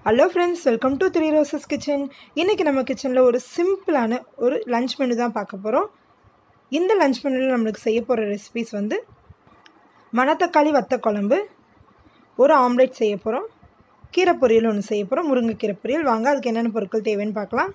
hello friends welcome to Three Roses kitchen இன்றைக்கி நம்ம கிச்சனில் ஒரு சிம்பிளான ஒரு லஞ்ச் மெனு தான் பார்க்க போகிறோம் இந்த லஞ்ச் மெனுவில் நம்மளுக்கு செய்ய போகிற ரெசிபிஸ் வந்து மணத்தக்காளி வத்த குழம்பு ஒரு ஆம்லேட் செய்ய போகிறோம் கீரை பொரியல் ஒன்று செய்ய போகிறோம் முருங்கைக்கீரை பொரியல் வாங்க அதுக்கு என்னென்ன பொருட்கள் தேவைன்னு பார்க்கலாம்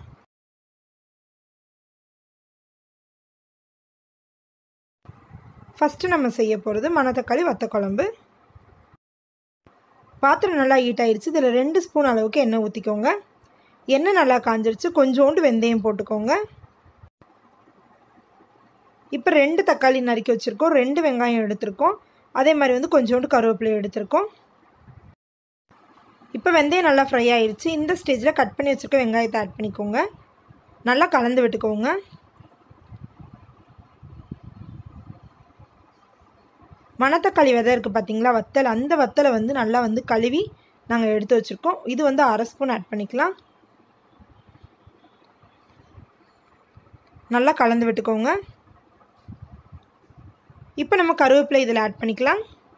ஃபஸ்ட்டு நம்ம செய்ய போகிறது மணத்தக்காளி வத்த குழம்பு பாத்திரம் நல்லா ஹீட் ஆயிடுச்சு இதில் ரெண்டு ஸ்பூன் அளவுக்கு எண்ணெய் ஊற்றிக்கோங்க எண்ணெய் நல்லா காஞ்சிருச்சு கொஞ்சோண்டு வெந்தயம் போட்டுக்கோங்க இப்போ ரெண்டு தக்காளி நறுக்கி வச்சுருக்கோம் ரெண்டு வெங்காயம் எடுத்திருக்கோம் அதே மாதிரி வந்து கொஞ்சோண்டு கருவேப்பிலை எடுத்திருக்கோம் இப்போ வெந்தயம் நல்லா ஃப்ரை ஆயிடுச்சு இந்த ஸ்டேஜில் கட் பண்ணி வச்சுருக்க வெங்காயத்தை ஆட் பண்ணிக்கோங்க நல்லா கலந்து விட்டுக்கோங்க மணத்தக்காளி விதை இருக்குது பார்த்தீங்களா வத்தல் அந்த வத்தலை வந்து நல்லா வந்து கழுவி நாங்கள் எடுத்து வச்சுருக்கோம் இது வந்து அரை ஸ்பூன் ஆட் பண்ணிக்கலாம் நல்லா கலந்து விட்டுக்கோங்க இப்போ நம்ம கருவேப்பிலை இதில் ஆட் பண்ணிக்கலாம்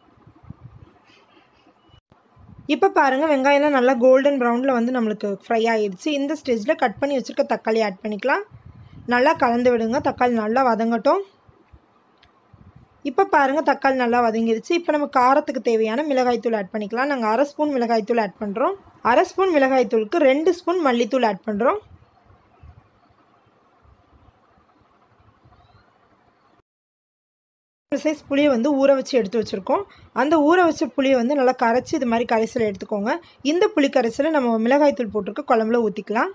இப்போ பாருங்கள் வெங்காயம்லாம் நல்லா கோல்டன் ப்ரௌனில் வந்து நம்மளுக்கு ஃப்ரை ஆகிடுச்சு இந்த ஸ்டேஜில் கட் பண்ணி வச்சுருக்க தக்காளி ஆட் பண்ணிக்கலாம் நல்லா கலந்து விடுங்க தக்காளி நல்லா வதங்கட்டும் இப்போ பாருங்கள் தக்காளி நல்லா வதங்கிடுச்சு இப்போ நம்ம காரத்துக்கு தேவையான மிளகாய்த்தூள் ஆட் பண்ணிக்கலாம் நாங்கள் அரை ஸ்பூன் மிளகாய்த்தூள் ஆட் பண்ணுறோம் அரை ஸ்பூன் மிளகாய்த்தூளுக்கு ரெண்டு ஸ்பூன் மல்லித்தூள் ஆட் பண்ணுறோம் சைஸ் புளியை வந்து ஊற வச்சு எடுத்து வச்சுருக்கோம் அந்த ஊற வச்ச புளியை வந்து நல்லா கரைச்சி இது மாதிரி கரைசல் எடுத்துக்கோங்க இந்த புளி கரைசலை நம்ம மிளகாய்த்தூள் போட்டிருக்க குழம்புல ஊற்றிக்கலாம்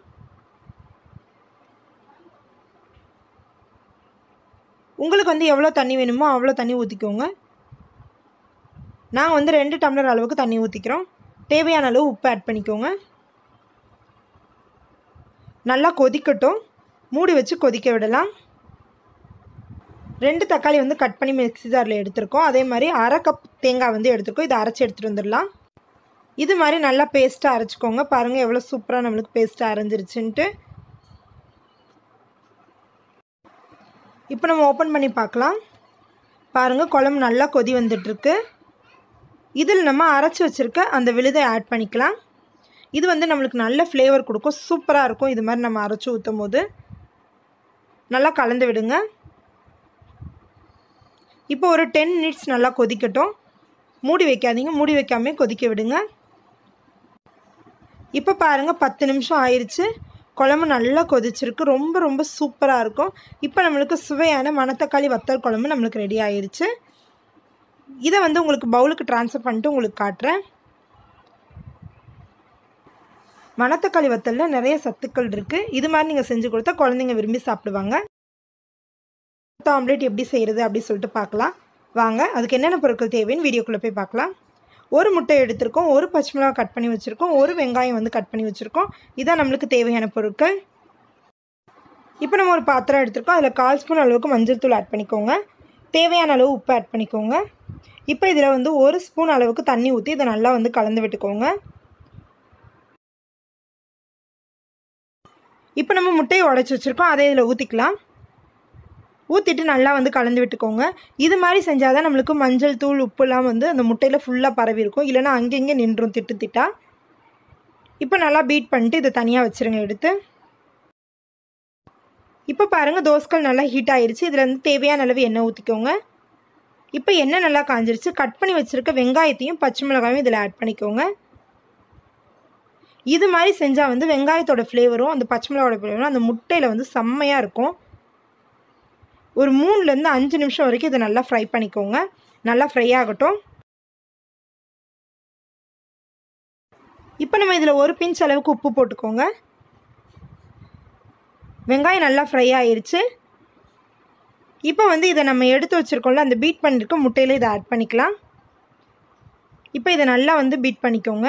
உங்களுக்கு வந்து எவ்வளோ தண்ணி வேணுமோ அவ்வளோ தண்ணி ஊற்றிக்கோங்க நாங்கள் வந்து ரெண்டு டம்ளர் அளவுக்கு தண்ணி ஊற்றிக்கிறோம் தேவையான அளவு உப்பு ஆட் பண்ணிக்கோங்க நல்லா கொதிக்கட்டும் மூடி வச்சு கொதிக்க விடலாம் ரெண்டு தக்காளி வந்து கட் பண்ணி மிக்ஸி ஜாரில் எடுத்திருக்கோம் அதே மாதிரி அரை கப் தேங்காய் வந்து எடுத்துருக்கோம் இதை அரைச்சி எடுத்துகிட்டு வந்துடலாம் இது மாதிரி நல்லா பேஸ்ட்டாக அரைச்சிக்கோங்க பாருங்கள் எவ்வளோ சூப்பராக நம்மளுக்கு பேஸ்ட்டாக அரைஞ்சிருச்சுன்ட்டு இப்போ நம்ம ஓப்பன் பண்ணி பார்க்கலாம் பாருங்கள் குழம்பு நல்லா கொதி வந்துட்டுருக்கு இதில் நம்ம அரைச்சி வச்சுருக்க அந்த விழுதை ஆட் பண்ணிக்கலாம் இது வந்து நம்மளுக்கு நல்ல ஃப்ளேவர் கொடுக்கும் சூப்பராக இருக்கும் இது மாதிரி நம்ம அரைச்சி ஊற்றும் போது நல்லா கலந்து விடுங்க இப்போ ஒரு டென் மினிட்ஸ் நல்லா கொதிக்கட்டும் மூடி வைக்காதீங்க மூடி வைக்காமே கொதிக்க விடுங்க இப்போ பாருங்கள் பத்து நிமிஷம் ஆயிடுச்சு குழம்பு நல்லா கொதிச்சிருக்கு ரொம்ப ரொம்ப சூப்பராக இருக்கும் இப்போ நம்மளுக்கு சுவையான மணத்தக்காளி வத்தல் குழம்பு நம்மளுக்கு ரெடி ஆயிடுச்சு இதை வந்து உங்களுக்கு பவுலுக்கு ட்ரான்ஸ்ஃபர் பண்ணிட்டு உங்களுக்கு காட்டுறேன் மணத்தக்காளி வத்தலில் நிறைய சத்துக்கள் இருக்குது இது மாதிரி நீங்கள் செஞ்சு கொடுத்தா குழந்தைங்க விரும்பி சாப்பிடுவாங்க ஆம்லேட் எப்படி செய்கிறது அப்படி சொல்லிட்டு பார்க்கலாம் வாங்க அதுக்கு என்னென்ன பொருட்கள் தேவைன்னு வீடியோக்குள்ளே போய் பார்க்கலாம் ஒரு முட்டை எடுத்திருக்கோம் ஒரு பச்சை மிளகா கட் பண்ணி வச்சுருக்கோம் ஒரு வெங்காயம் வந்து கட் பண்ணி வச்சுருக்கோம் இதான் நம்மளுக்கு தேவையான பொருட்கள் இப்போ நம்ம ஒரு பாத்திரம் எடுத்திருக்கோம் அதில் கால் ஸ்பூன் அளவுக்கு மஞ்சள் தூள் ஆட் பண்ணிக்கோங்க தேவையான அளவு உப்பு ஆட் பண்ணிக்கோங்க இப்போ இதில் வந்து ஒரு ஸ்பூன் அளவுக்கு தண்ணி ஊற்றி இதை நல்லா வந்து கலந்து விட்டுக்கோங்க இப்போ நம்ம முட்டையை உடச்சி வச்சுருக்கோம் அதை இதில் ஊற்றிக்கலாம் ஊற்றிட்டு நல்லா வந்து கலந்து விட்டுக்கோங்க இது மாதிரி செஞ்சால் தான் நம்மளுக்கு மஞ்சள் தூள் உப்புலாம் வந்து அந்த முட்டையில் ஃபுல்லாக பரவி இருக்கும் இல்லைனா அங்கங்கே நின்றும் திட்டு திட்டா இப்போ நல்லா பீட் பண்ணிட்டு இதை தனியாக வச்சுருங்க எடுத்து இப்போ பாருங்கள் தோசைகள் நல்லா ஹீட் ஆயிடுச்சு இதில் வந்து தேவையான அளவு எண்ணெய் ஊற்றிக்கோங்க இப்போ எண்ணெய் நல்லா காஞ்சிருச்சு கட் பண்ணி வச்சுருக்க வெங்காயத்தையும் பச்சை மிளகாயும் இதில் ஆட் பண்ணிக்கோங்க இது மாதிரி செஞ்சால் வந்து வெங்காயத்தோட ஃப்ளேவரும் அந்த பச்சை மிளகாவோட ஃப்ளேவரும் அந்த முட்டையில் வந்து செம்மையாக இருக்கும் ஒரு மூணுலேருந்து அஞ்சு நிமிஷம் வரைக்கும் இதை நல்லா ஃப்ரை பண்ணிக்கோங்க நல்லா ஃப்ரை ஆகட்டும் இப்போ நம்ம இதில் ஒரு பிஞ்ச் அளவுக்கு உப்பு போட்டுக்கோங்க வெங்காயம் நல்லா ஃப்ரை ஆயிடுச்சு இப்போ வந்து இதை நம்ம எடுத்து வச்சுருக்கோம்ல அந்த பீட் பண்ணியிருக்க முட்டையில் இதை ஆட் பண்ணிக்கலாம் இப்போ இதை நல்லா வந்து பீட் பண்ணிக்கோங்க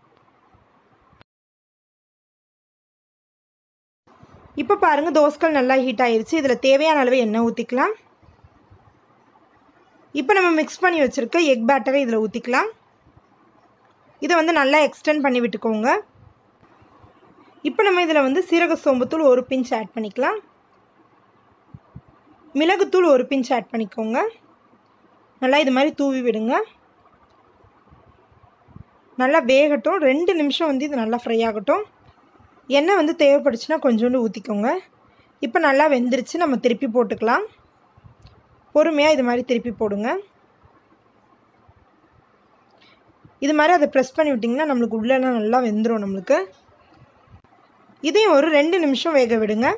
இப்போ பாருங்கள் தோசைகள் நல்லா ஹீட் ஆயிடுச்சு இதில் தேவையான அளவு எண்ணெய் ஊற்றிக்கலாம் இப்போ நம்ம மிக்ஸ் பண்ணி வச்சுருக்க எக் பேட்டரை இதில் ஊற்றிக்கலாம் இதை வந்து நல்லா எக்ஸ்டெண்ட் பண்ணி விட்டுக்கோங்க இப்போ நம்ம இதில் வந்து சீரக சோம்புத்தூள் ஒரு பிஞ்ச் ஆட் பண்ணிக்கலாம் மிளகுத்தூள் ஒரு பிஞ்ச் ஆட் பண்ணிக்கோங்க நல்லா இது மாதிரி தூவி விடுங்க நல்லா வேகட்டும் ரெண்டு நிமிஷம் வந்து இது நல்லா ஃப்ரை ஆகட்டும் எண்ணெய் வந்து தேவைப்படுச்சுன்னா கொஞ்சோண்டு ஊற்றிக்கோங்க இப்போ நல்லா வெந்துருச்சு நம்ம திருப்பி போட்டுக்கலாம் பொறுமையாக இது மாதிரி திருப்பி போடுங்க இது மாதிரி அதை ப்ரெஸ் பண்ணி விட்டிங்கன்னா நம்மளுக்கு உள்ளெல்லாம் நல்லா வெந்துடும் நம்மளுக்கு இதையும் ஒரு ரெண்டு நிமிஷம் வேக விடுங்க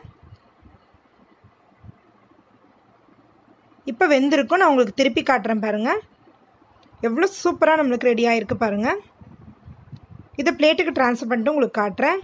இப்போ வெந்திருக்கும் நான் உங்களுக்கு திருப்பி காட்டுறேன் பாருங்கள் எவ்வளோ சூப்பராக நம்மளுக்கு ரெடி ஆகிருக்கு பாருங்கள் இதை பிளேட்டுக்கு ட்ரான்ஸ்ஃபர் பண்ணிட்டு உங்களுக்கு காட்டுறேன்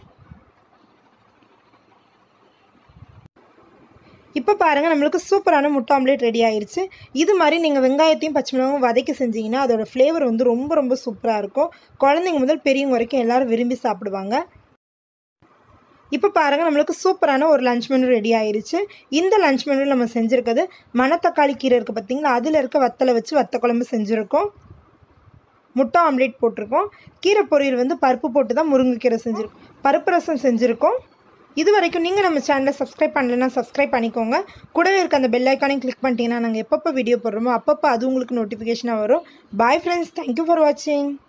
இப்போ பாருங்கள் நம்மளுக்கு சூப்பரான முட்டை ஆம்லேட் ரெடி ஆயிருச்சு இது மாதிரி நீங்கள் வெங்காயத்தையும் பச்சை மிளகாயும் வதக்கி செஞ்சீங்கன்னா அதோட ஃப்ளேவர் வந்து ரொம்ப ரொம்ப சூப்பராக இருக்கும் குழந்தைங்க முதல் பெரியவங்க வரைக்கும் எல்லோரும் விரும்பி சாப்பிடுவாங்க இப்போ பாருங்கள் நம்மளுக்கு சூப்பரான ஒரு லஞ்ச் மெனு ரெடி ஆயிருச்சு இந்த லஞ்ச் மெனு நம்ம செஞ்சுருக்கிறது மணத்தக்காளி கீரை இருக்குது பார்த்தீங்களா அதில் இருக்க வத்தலை வச்சு வத்த குழம்பு செஞ்சுருக்கோம் முட்டை ஆம்லேட் போட்டிருக்கோம் கீரை பொரியல் வந்து பருப்பு போட்டு தான் முருங்கைக்கீரை செஞ்சுருக்கோம் பருப்பு ரசம் செஞ்சுருக்கோம் இது வரைக்கும் நீங்கள் நம்ம சேனலை சப்ஸ்கிரைப் பண்ணலைன்னா சப்ஸ்கிரைப் பண்ணிக்கோங்க கூடவே இருக்க அந்த பெல் ஐக்கானையும் கிளிக் பண்ணிட்டீங்கன்னா நாங்கள் எப்பப்போ வீடியோ போடுறோமோ அப்பப்போ அது உங்களுக்கு நோட்டிஃபிகேஷனாக வரும் பாய் ஃப்ரெண்ட்ஸ் தேங்க்யூ ஃபார் வாட்சிங்